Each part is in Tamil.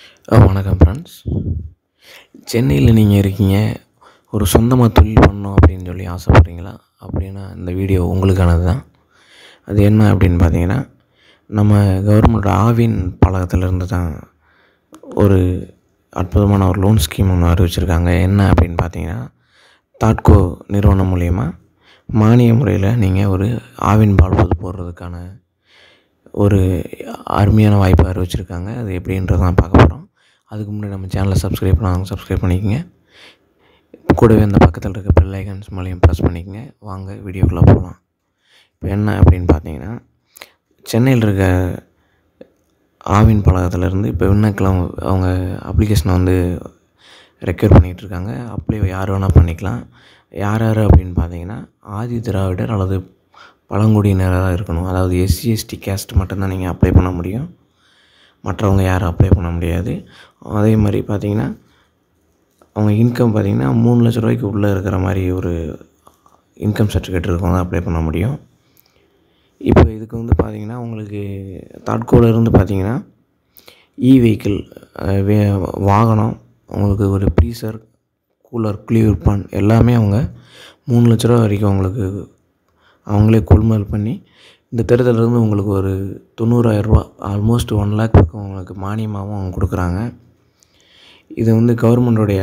ஆ வணக்கம் ஃப்ரெண்ட்ஸ் சென்னையில் நீங்கள் இருக்கீங்க ஒரு சொந்தமாக தொழில் பண்ணணும் அப்படின்னு சொல்லி ஆசைப்பட்றீங்களா அப்படின்னா இந்த வீடியோ உங்களுக்கானது தான் அது என்ன அப்படின்னு பார்த்தீங்கன்னா நம்ம கவர்மெண்ட் ஆவின் பழக்கத்திலேருந்து தான் ஒரு அற்புதமான ஒரு லோன் ஸ்கீம் ஒன்று அறிவிச்சிருக்காங்க என்ன அப்படின்னு பார்த்தீங்கன்னா தாட்கோ நிறுவனம் மூலயமா மானிய முறையில் நீங்கள் ஒரு ஆவின் பால் பொது போடுறதுக்கான ஒரு அருமையான வாய்ப்பை அறிவிச்சிருக்காங்க அது எப்படின்றத தான் பார்க்க போகிறோம் அதுக்கு முன்னாடி நம்ம சேனலை சப்ஸ்கிரைப் பண்ணாங்க சப்ஸ்கிரைப் பண்ணிக்கோங்க கூடவே அந்த பக்கத்தில் இருக்க பெல் ஐக்கன்ஸ் மேலேயும் ப்ரெஸ் பண்ணிக்கோங்க வாங்க வீடியோக்குள்ளே போகலாம் இப்போ என்ன அப்படின்னு பார்த்தீங்கன்னா சென்னையில் இருக்க ஆவின் பழகத்துலேருந்து இப்போ விண்ணக்கலாம் அவங்க அப்ளிகேஷனை வந்து ரெக்யூர் பண்ணிகிட்டு இருக்காங்க அப்ளை யார் வேணால் பண்ணிக்கலாம் யார் யார் அப்படின்னு பார்த்தீங்கன்னா ஆதி திராவிடர் அல்லது பழங்குடியினராக இருக்கணும் அதாவது எஸ்சி எஸ்டி கேஸ்ட் மட்டும்தான் நீங்கள் அப்ளை பண்ண முடியும் மற்றவங்க யாரும் அப்ளை பண்ண முடியாது அதே மாதிரி பார்த்தீங்கன்னா அவங்க இன்கம் பார்த்தீங்கன்னா மூணு லட்ச ரூபாய்க்கு உள்ளே இருக்கிற மாதிரி ஒரு இன்கம் சர்டிஃபிகேட் இருக்கவங்க அப்ளை பண்ண முடியும் இப்போ இதுக்கு வந்து பார்த்தீங்கன்னா உங்களுக்கு தாட்கோல இருந்து பார்த்தீங்கன்னா இ வெஹிக்கிள் வே வாகனம் உங்களுக்கு ஒரு ப்ரீசர் கூலர் குளிர் பான் எல்லாமே அவங்க மூணு லட்ச ரூபா வரைக்கும் அவங்களுக்கு அவங்களே கொள்முதல் பண்ணி இந்த திட்டத்திலேருந்து உங்களுக்கு ஒரு தொண்ணூறாயிரரூபா ஆல்மோஸ்ட் ஒன் லேக் பக்கம் உங்களுக்கு மானியமாகவும் அவங்க கொடுக்குறாங்க இது வந்து கவர்மெண்ட்டுடைய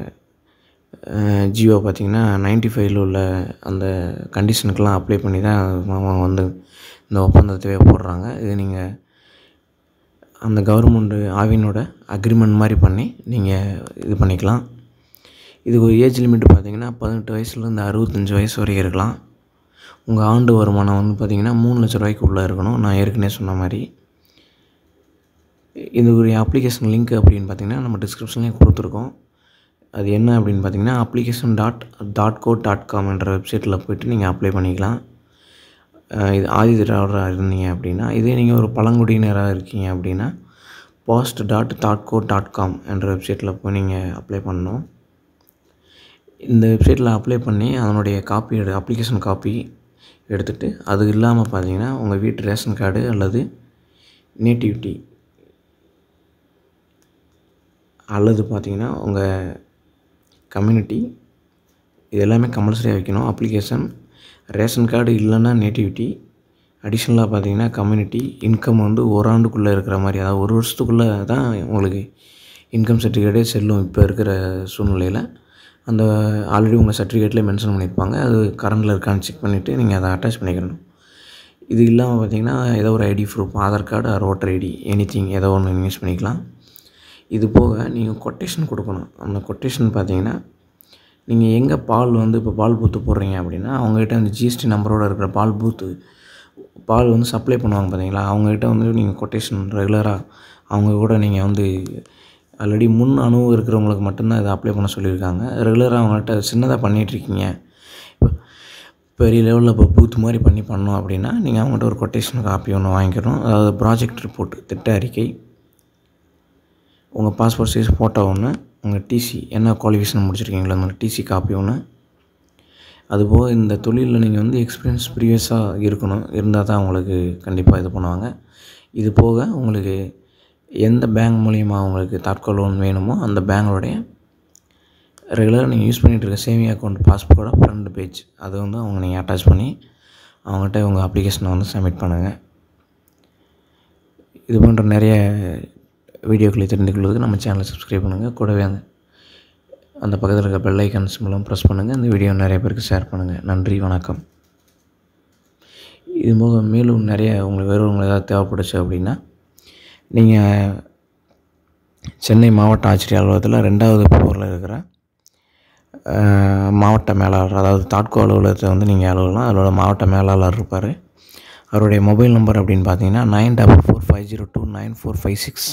ஜியோ பார்த்திங்கன்னா நைன்ட்டி ஃபைவ்ல உள்ள அந்த கண்டிஷனுக்கெலாம் அப்ளை பண்ணி தான் அவங்க வந்து இந்த ஒப்பந்தத்தையே போடுறாங்க இது நீங்கள் அந்த கவர்மெண்ட்டு ஆவினோட அக்ரிமெண்ட் மாதிரி பண்ணி நீங்கள் இது பண்ணிக்கலாம் இதுக்கு ஒரு ஏஜ் லிமிட் பார்த்திங்கன்னா பதினெட்டு வயசுலேருந்து அறுபத்தஞ்சி வயசு வரைக்கும் இருக்கலாம் உங்கள் ஆண்டு வருமானம் வந்து பார்த்திங்கன்னா மூணு லட்ச ரூபாய்க்கு உள்ளே இருக்கணும் நான் ஏற்கனவே சொன்ன மாதிரி இதுக்குரிய அப்ளிகேஷன் லிங்க் அப்படின்னு பார்த்திங்கன்னா நம்ம டிஸ்கிரிப்ஷன்லேயே கொடுத்துருக்கோம் அது என்ன அப்படின்னு பார்த்தீங்கன்னா application dot dot go dot com என்ற வெப்சைட்டில் போய்ட்டு நீங்கள் அப்ளை பண்ணிக்கலாம் இது ஆதி திராவிடராக இருந்தீங்க அப்படின்னா இதே நீங்கள் ஒரு பழங்குடியினராக இருக்கீங்க அப்படின்னா past dot dot go dot com என்ற வெப்சைட்டில் போய் நீங்கள் அப்ளை பண்ணணும் இந்த வெப்சைட்டில் அப்ளை பண்ணி அதனுடைய காப்பி எடு அப்ளிகேஷன் காப்பி எடுத்துகிட்டு அது இல்லாமல் பார்த்தீங்கன்னா உங்கள் வீட்டு ரேஷன் கார்டு அல்லது நேட்டிவிட்டி அல்லது பார்த்தீங்கன்னா உங்கள் கம்யூனிட்டி இது எல்லாமே கம்பல்சரியாக வைக்கணும் அப்ளிகேஷன் ரேஷன் கார்டு இல்லைன்னா நேட்டிவிட்டி அடிஷ்னலாக பார்த்தீங்கன்னா கம்யூனிட்டி இன்கம் வந்து ஒரு ஆண்டுக்குள்ளே இருக்கிற மாதிரி அதாவது ஒரு வருஷத்துக்குள்ளே தான் உங்களுக்கு இன்கம் சர்டிஃபிகேட்டே செல்லும் இப்போ இருக்கிற சூழ்நிலையில் அந்த ஆல்ரெடி உங்கள் சர்டிஃபிகேட்லேயே மென்ஷன் பண்ணியிருப்பாங்க அது கரண்டில் இருக்கான்னு செக் பண்ணிவிட்டு நீங்கள் அதை அட்டாச் பண்ணிக்கணும் இது இல்லாமல் பார்த்தீங்கன்னா ஏதோ ஒரு ID proof Aadhaar card or voter ID anything ஏதோ ஒன்று யூஸ் பண்ணிக்கலாம் இது போக நீங்கள் கொட்டேஷன் கொடுக்கணும் அந்த கொட்டேஷன் பார்த்தீங்கன்னா நீங்கள் எங்கே பால் வந்து இப்போ பால் பூத்து போடுறீங்க அப்படின்னா அவங்ககிட்ட அந்த ஜிஎஸ்டி நம்பரோடு இருக்கிற பால் பூத்து பால் வந்து சப்ளை பண்ணுவாங்க பார்த்தீங்களா அவங்ககிட்ட வந்து நீங்கள் கொட்டேஷன் ரெகுலராக அவங்க கூட நீங்கள் வந்து ஆல்ரெடி முன் அனுபவம் இருக்கிறவங்களுக்கு மட்டும்தான் இதை அப்ளை பண்ண சொல்லியிருக்காங்க ரெகுலராக அவங்கள்ட்ட சின்னதாக பண்ணிகிட்ருக்கீங்க இப்போ பெரிய லெவலில் இப்போ பூத் மாதிரி பண்ணி பண்ணோம் அப்படின்னா நீங்கள் அவங்கள்ட்ட ஒரு கொட்டேஷன் காப்பி ஒன்று வாங்கிக்கணும் அதாவது ப்ராஜெக்ட் ரிப்போர்ட் திட்ட அறிக்கை உங்கள் பாஸ்போர்ட் சைஸ் ஃபோட்டோ ஒன்று உங்கள் டிசி என்ன குவாலிஃபிகேஷன் முடிச்சிருக்கீங்களோ அந்த டிசி காப்பி ஒன்று அதுபோக இந்த தொழிலில் நீங்கள் வந்து எக்ஸ்பீரியன்ஸ் ப்ரீவியஸாக இருக்கணும் இருந்தால் தான் உங்களுக்கு கண்டிப்பாக இது பண்ணுவாங்க இது போக உங்களுக்கு எந்த பேங்க் மூலிமா உங்களுக்கு தற்கொலை லோன் வேணுமோ அந்த பேங்கோடைய ரெகுலராக நீங்கள் யூஸ் பண்ணிகிட்டு இருக்க சேவிங் அக்கௌண்ட் பாஸ்போர்ட்டோட ஃப்ரண்ட் பேஜ் அதை வந்து அவங்க நீங்கள் அட்டாச் பண்ணி அவங்ககிட்ட உங்கள் அப்ளிகேஷனை வந்து சப்மிட் பண்ணுங்கள் இது போன்ற நிறைய வீடியோக்களை தெரிந்து கொள்வதற்கு நம்ம சேனலை சப்ஸ்கிரைப் பண்ணுங்கள் கூடவே அந்த அந்த பக்கத்தில் இருக்க பெல் ஐக்கன்ஸ் மூலம் ப்ரெஸ் பண்ணுங்கள் இந்த வீடியோ நிறைய பேருக்கு ஷேர் பண்ணுங்கள் நன்றி வணக்கம் இது போக மேலும் நிறைய உங்களுக்கு வேறு உங்களுக்கு ஏதாவது தேவைப்படுச்சு அப்படின்னா நீங்கள் சென்னை மாவட்ட ஆட்சியர் அலுவலகத்தில் ரெண்டாவது ஃப்ளோரில் இருக்கிற மாவட்ட மேலாளர் அதாவது தாட்கோ அலுவலகத்தை வந்து நீங்கள் அலுவலாம் அதோட மாவட்ட மேலாளர் இருப்பார் அவருடைய மொபைல் நம்பர் அப்படின்னு பார்த்தீங்கன்னா nine double four five zero two nine four five six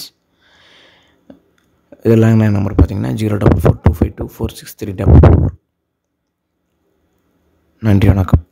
இது லேண்ட்லைன் நம்பர் பார்த்தீங்கன்னா zero double four two five two four six three double four நன்றி வணக்கம்